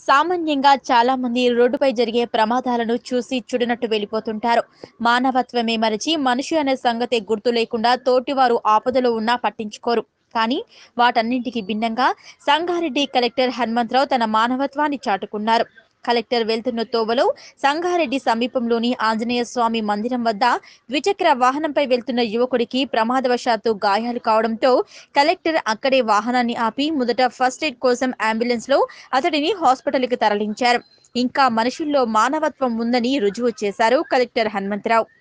సామాన్యంగా చాలా మంది రోడ్డుపై జరిగే ప్రమాదాలను చూసి చూడనట్టు వెళ్ళిపోతుంటారు మానవత్వమే మరచి మనిషి అనే సంగతే గుర్తు లేకుండా తోటివారు ఆపదలో ఉన్నా పట్టించుకోరు కానీ వాటన్నింటికి భిన్నంగా సంగారెడ్డి కలెక్టర్ హనుమంతరావు తన మానవత్వాన్ని చాటుకున్నారు కలెక్టర్ వెళ్తున్న తోవలో సంగారెడ్డి సమీపంలోని ఆంజనేయ స్వామి మందిరం వద్ద ద్విచక్ర వాహనంపై వెళ్తున్న యువకుడికి ప్రమాదవశాత్తు గాయాలు కావడంతో కలెక్టర్ అక్కడే వాహనాన్ని ఆపి మొదట ఫస్ట్ ఎయిడ్ కోసం అంబులెన్స్ లో అతడిని హాస్పిటల్కి తరలించారు ఇంకా మనుషుల్లో మానవత్వం ఉందని రుజువు చేశారు కలెక్టర్ హనుమంతరావు